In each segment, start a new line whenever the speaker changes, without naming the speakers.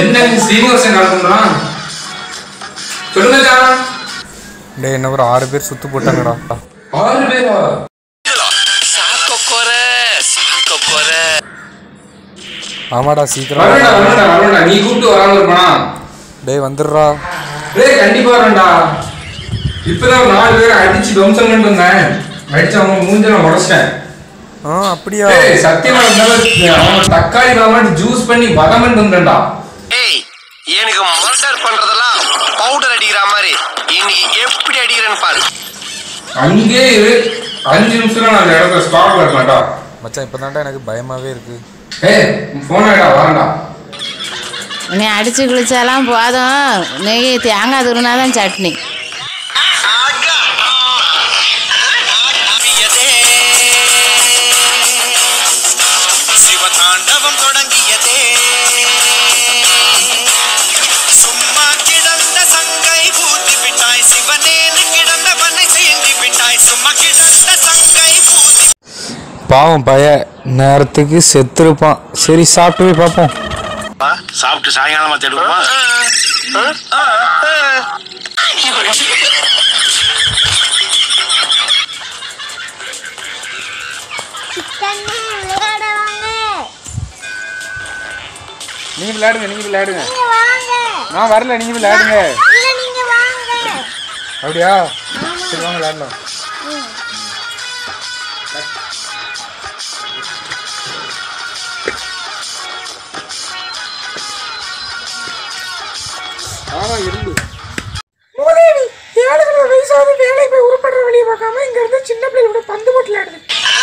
என்ன சீனிவாசன் கால் பண்றான் சொல்லுங்க ஜான்
டேய் என்ன ஒரு ஆறு பேர் சுத்து போட்டாங்கடா
ஆறு பேரா
ஆமாடா சீக்கிரம்
வரடா வரடா வரடா நீ கூப்பிட்டு வராம இருப்பானா
டேய் வந்துடுறா
டேய் கண்டிப்பா வரேன்டா இப்பதான் ஒரு நாலு பேரை அடிச்சு துவம்சம் பண்ணிட்டு வந்தேன் அடிச்சு அவங்க மூஞ்ச நான் உடச்சிட்டேன்
ஆ அப்படியா
ஏய் சத்தியமா இருந்தாலும் அவன் தக்காளி ராமாட்டு ஜூஸ் பண்ணி வதம் பண்ணிட்டு வந்தேன்டா
ஏய் எனக்கு மர்டர் பண்றதெல்லாம் பவுடர் அடிக்கிற மாதிரி இன்னைக்கு எப்படி அடிக்கிறேன்னு பாரு
அங்கே இரு அஞ்சு நிமிஷம் நான் அந்த இடத்துல ஸ்டாப் இருக்கலாம்டா
மச்சான் இப்போதான்டா எனக்கு பயமாவே இருக்கு
ஏய் போன் ஆயிடா வரேன்டா
நீ அடிச்சு குளிச்சாலாம் போதும் நெய் தேங்காய் துருனாதான் சட்னி
சிவதாண்டவம் தொடங்கியதே சும்மா கிடந்த சங்கை பூத்தி விட்டாய் சிவனேனு கிடந்தவனை செய்தி விட்டாய் சும்மா கிடந்த சங்கை பூத்தி
பாவம் பய நேரத்துக்கு செத்துருப்பான் சரி சாப்பிட்டு போய் பார்ப்போம்
சாப்பிட்டு சாயங்காலமா தேடுவோமா
சிக்கன்னு விளையாட வாங்க
நீங்க விளையாடுங்க நீங்க விளையாடுங்க
நீங்க வாங்க
நான் வரல நீங்க விளையாடுங்க
இல்ல நீங்க வாங்க
அப்படியா சரி வாங்க விளையாடலாம் ஆமா இருந்து
மூதேவி ஏழுகிற வயசாவது வேலை போய் உருப்படுற வழியை பார்க்காம இங்க இருந்து சின்ன பிள்ளைகளோட பந்து போட்டு விளையாடுது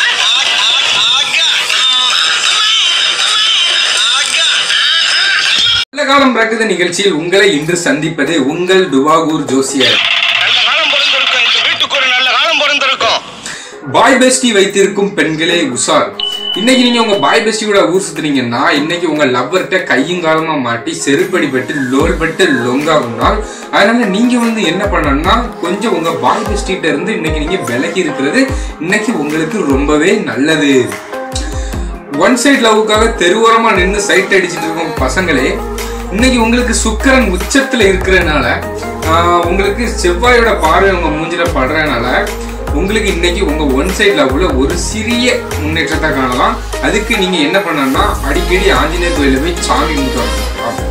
நல்ல காலம் பிறக்குது நிகழ்ச்சியில் உங்களை இன்று சந்திப்பது உங்கள் டுபாகூர் ஜோசியர்
நல்ல காலம் பிறந்திருக்கும் இந்த வீட்டுக்கு ஒரு நல்ல காலம் பிறந்திருக்கும்
பாய் பெஸ்டி வைத்திருக்கும் பெண்களே உஷார் இன்னைக்கு நீங்க உங்க பாய் பெஸ்டியோட ஊர் சுத்துறீங்கன்னா இன்னைக்கு உங்க லவ்வர்கிட்ட கையும் காலமா மாட்டி செருப்படி பட்டு லோல் பட்டு லொங்காகும்னால் அதனால நீங்க வந்து என்ன பண்ணணும்னா கொஞ்சம் உங்க பாய் பெஸ்டிகிட்ட இருந்து இன்னைக்கு நீங்க விலகி இருக்கிறது இன்னைக்கு உங்களுக்கு ரொம்பவே நல்லது ஒன் சைடு லவ்வுக்காக தெருவோரமா நின்று சைட் அடிச்சிட்டு இருக்கும் பசங்களே இன்னைக்கு உங்களுக்கு சுக்கிரன் உச்சத்துல இருக்கிறதுனால ஆஹ், உங்களுக்கு செவ்வாயோட பார்வை உங்க மூஞ்சில படுறதுனால உங்களுக்கு இன்னைக்கு உங்க ஒன் சைடு லவ்ல ஒரு சிறிய முன்னேற்றத்தை காணலாம் அதுக்கு நீங்க என்ன பண்ணணும்னா அடிக்கடி ஆஞ்சநேயர் கோயில போய் சாமி கும்பிட்டு வரணும்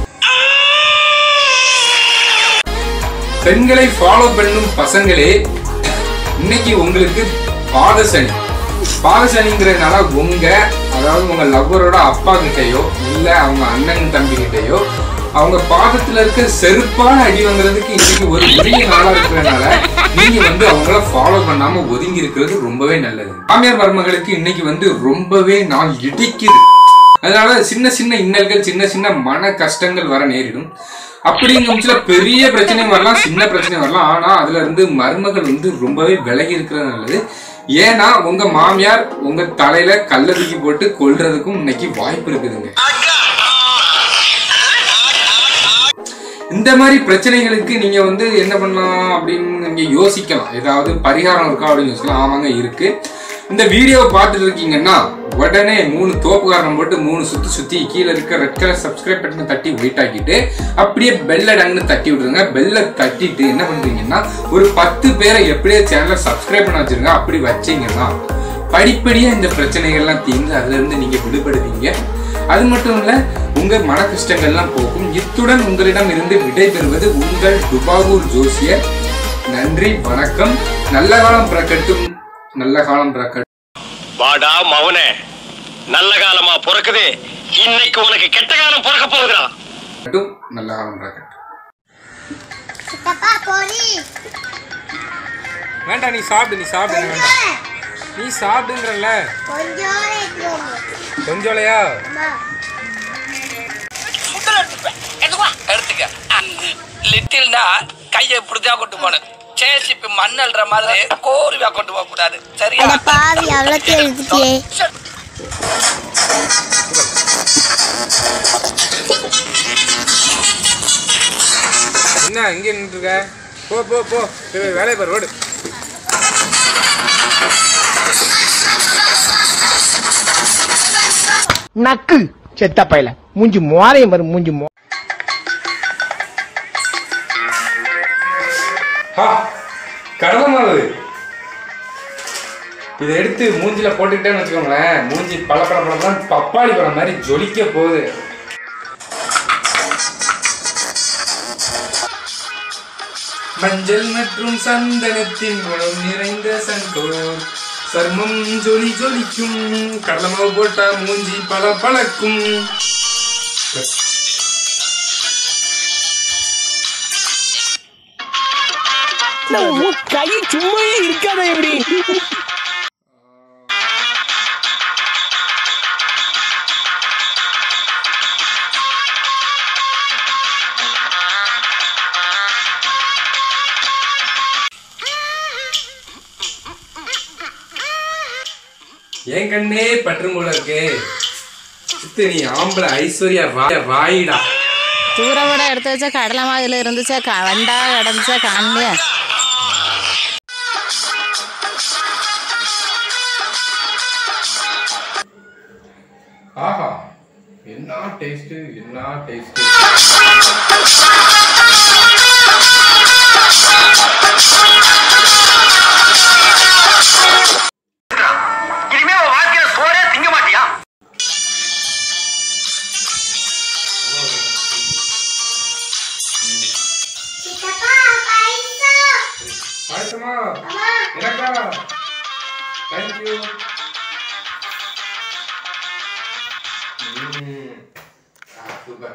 பெண்களை ஃபாலோ பண்ணும் பசங்களே இன்னைக்கு உங்களுக்கு பாத சனி பாத சனிங்கிறதுனால உங்க அதாவது உங்க லவ்வரோட அப்பா கிட்டயோ இல்ல அவங்க அண்ணன் தம்பி கிட்டயோ அவங்க பாதத்துல இருக்க செருப்பான அடி வாங்குறதுக்கு இன்னைக்கு ஒரு உரிய நாளா இருக்கிறதுனால நீங்க வந்து அவங்கள ஃபாலோ பண்ணாம ஒதுங்கி இருக்கிறது ரொம்பவே நல்லது மாமியார் மருமகளுக்கு இன்னைக்கு வந்து ரொம்பவே நாள் இடிக்குது அதனால சின்ன சின்ன இன்னல்கள் சின்ன சின்ன மன கஷ்டங்கள் வர நேரிடும் அப்படிங்கிற பட்சத்துல பெரிய பிரச்சனை வரலாம் சின்ன பிரச்சனை வரலாம் ஆனா அதுல இருந்து மருமகள் வந்து ரொம்பவே விலகி இருக்கிறது நல்லது ஏன்னா உங்க மாமியார் உங்க தலையில கல்ல தூக்கி போட்டு கொல்றதுக்கும் இன்னைக்கு வாய்ப்பு இருக்குதுங்க இந்த மாதிரி பிரச்சனைகளுக்கு நீங்க வந்து என்ன பண்ணலாம் அப்படின்னு நீங்க யோசிக்கலாம் ஏதாவது பரிகாரம் இருக்கா அப்படின்னு யோசிக்கலாம் ஆமாங்க இருக்கு இந்த வீடியோவை பார்த்துட்டு இருக்கீங்கன்னா உடனே மூணு தோப்புக்காரணம் போட்டு மூணு சுத்தி சுத்தி கீழே இருக்க ரெட் கலர் சப்ஸ்கிரைப் பட்டனை தட்டி வெயிட் ஆக்கிட்டு அப்படியே பெல்ல டங்குன்னு தட்டி விட்டுருங்க பெல்ல தட்டிட்டு என்ன பண்றீங்கன்னா ஒரு பத்து பேரை எப்படியே சேனலை சப்ஸ்கிரைப் பண்ண வச்சிருங்க அப்படி வச்சீங்கன்னா படிப்படியா இந்த பிரச்சனைகள்லாம் தீர்ந்து அதுல இருந்து நீங்க விடுபடுவீங்க அது மட்டும் இல்ல உங்க மன கஷ்டங்கள்லாம் போகும் இத்துடன் உங்களிடம் இருந்து விடைபெறுவது உங்கள் டுபாகூர் ஜோசியர் நன்றி வணக்கம் நல்ல காலம் பிறக்கட்டும் நல்ல காலம் பிறக்கட்டும்
வாடா மவனே நல்ல காலமா பிறக்குது இன்னைக்கு உனக்கு கெட்ட காலம் பிறக்க போகுதுடா
நல்ல காலம் பிறக்கட்டும்
சித்தப்பா போலி
வேண்டாம் நீ சாப்பிடு நீ சாப்பிடு எனக்கு வேண்டாம் நீ சாப்பிடுங்கிறல்ல
கொஞ்சம் எடுத்துட்டு வந்து.
கொஞ்சோலையா
அம்மா
எடுத்துக்க லிட்டில்னா கையை இப்படிதான் கொண்டு போகணும் சேசிப்பு மண்ணல்ற மாதிரி கோரிவா கொண்டு போக கூடாது சரியா
அட பாவி அவ்வளோத்தையும் எழுதிட்டியே
என்ன இங்கே நின்று இருக்க போ போ போ போய் போய் வேலையை பாரு ஓடு
நக்கு செத்த பையல மூஞ்சி மோரையும் வரும் மூஞ்சி மோ
ஆ கடலை மாவு இதை எடுத்து மூஞ்சில போட்டுக்கிட்டேன்னு வச்சுக்கோங்களேன் மூஞ்சி பல பல பழம் பப்பாளி பழம் மாதிரி ஜொலிக்க போகுது மஞ்சள் மற்றும் சந்தனத்தின் மனம் நிறைந்த சங்கோர் சர்மம் ஜொலி ஜொலிக்கும் கடலை மாவு போட்டா மூஞ்சி பல பழக்கும்
கை சும்மா இருக்காத எப்படி
என் கண்ணே பற்றும் போல இருக்கே சித்து நீ ஆம்பளை ஐஸ்வர்யா ரா- ராயிடா
தூரவோட எடுத்து வச்சா கடலை மாதிரில இருந்துச்சா க- வண்டா கிடந்துச்சா காணலையா
ஆஹா என்ன டேஸ்ட் என்ன டேஸ்ட்
இனிமே உன் வாழ்க்கையில சோறே திங்க மாட்டியா
சித்தப்பா பைசா
பாயசமா எனக்கா தேங்க்யூ சூப்பர்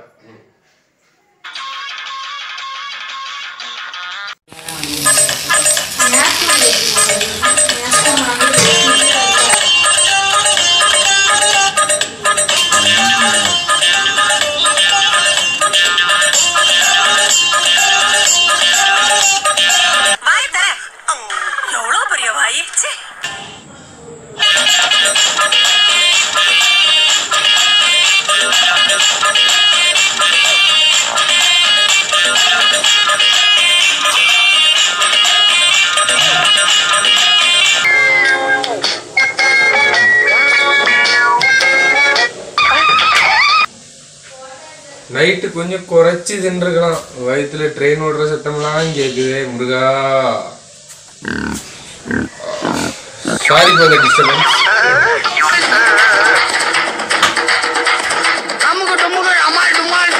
வாய் தர எவ்வளவு பெரிய வாய் ச்சே.
நைட்டு கொஞ்சம் குறைச்சி தின்றுக்கலாம் வயிற்றுல ட்ரெயின் ஓடுற சத்தம்லாம் கேக்குதே Muruga sorry for the disturbance
அமுகு டுமுகு அமால் டுமால்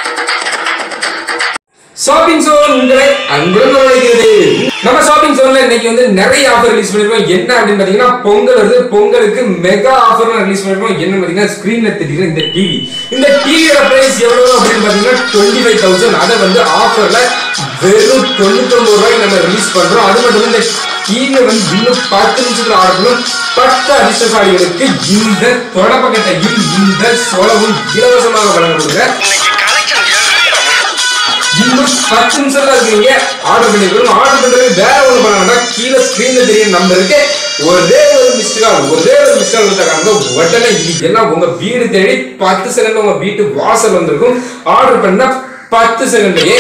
ஷாப்பிங் சோன் உங்களை அன்புடன் வரவேற்கிறது நம்ம ஷாப்பிங் சோன்ல இன்னைக்கு வந்து நிறைய ஆஃபர் ரிலீஸ் பண்ணிருக்கோம் என்ன அப்படின்னு பாத்தீங்கன்னா பொங்கல் வருது பொங்கலுக்கு மெகா ஆஃபர் ரிலீஸ் பண்ணிருக்கோம் என்ன பாத்தீங்கன்னா ஸ்கிரீன்ல தெரியுற இந்த டிவி இந்த டிவியோட பிரைஸ் எவ்வளவு அப்படின்னு பாத்தீங்கன்னா டுவெண்ட்டி ஃபைவ் தௌசண்ட் அதை வந்து ஆஃபர்ல வெறும் தொண்ணூத்தொன்பது ரூபாய்க்கு நம்ம ரிலீஸ் பண்றோம் அது மட்டும் இல்ல இந்த டிவியை வந்து இன்னும் பத்து நிமிஷத்துல ஆர்டர் பண்ணும் பத்து அதிர்ஷ்டசாலிகளுக்கு இந்த தொடப்பக்கட்டையும் இந்த சோளமும் இலவசமாக வழங்கப்படுகிற
இன்னைக்கு கலெக்ஷன்
இன்னும் பத்து நிமிஷம் தான் இருக்கீங்க ஆர்டர் பண்ணிருக்கணும் ஆர்டர் பண்றது வேற ஒண்ணு பண்ண வேண்டாம் கீழே ஸ்கிரீன்ல தெரிய நம்பருக்கு ஒரே ஒரு மிஸ்ட் கால் ஒரே ஒரு மிஸ்ட் கால் கொடுத்தாங்க உடனே இது எல்லாம் உங்க வீடு தேடி பத்து செகண்ட் உங்க வீட்டு வாசல் வந்திருக்கும் ஆர்டர் பண்ண பத்து செகண்ட்லயே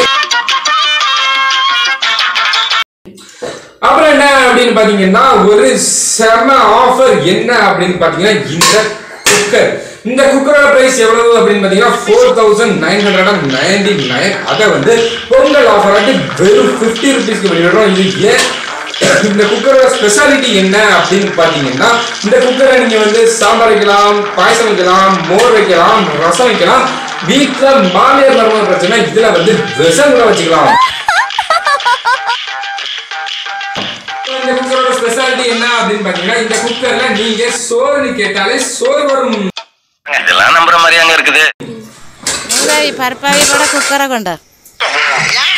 அப்புறம் என்ன அப்படின்னு பாத்தீங்கன்னா ஒரு செம ஆஃபர் என்ன அப்படின்னு பாத்தீங்கன்னா இந்த குக்கர் இந்த குக்கரோட பிரைஸ் எவ்வளவு அப்படின்னு பாத்தீங்கன்னா four thousand nine hundred and ninety nine அதை வந்து பொங்கல் ஆஃபர் ஆட்டி வெறும் ஃபிஃப்டி ருபீஸ்க்கு வெளியிடுறோம் இது ஏன் இந்த குக்கரோட ஸ்பெஷாலிட்டி என்ன அப்படின்னு பாத்தீங்கன்னா இந்த குக்கரை நீங்க வந்து சாம்பார் வைக்கலாம் பாயசம் வைக்கலாம் மோர் வைக்கலாம் ரசம் வைக்கலாம் வீட்டுல மாமியார் மருமக பிரச்சனை இதுல வந்து விஷம் கூட வச்சுக்கலாம் இந்த குக்கரோட ஸ்பெஷாலிட்டி என்ன அப்படின்னு பாத்தீங்கன்னா இந்த குக்கர்ல நீங்க சோறு கேட்டாலே சோறு வரும்
இதெல்லாம் நம்புற மாதிரி அங்க இருக்குது
மூதாவி பருப்பாவி கூட குக்கரை கொண்டு
ஏன்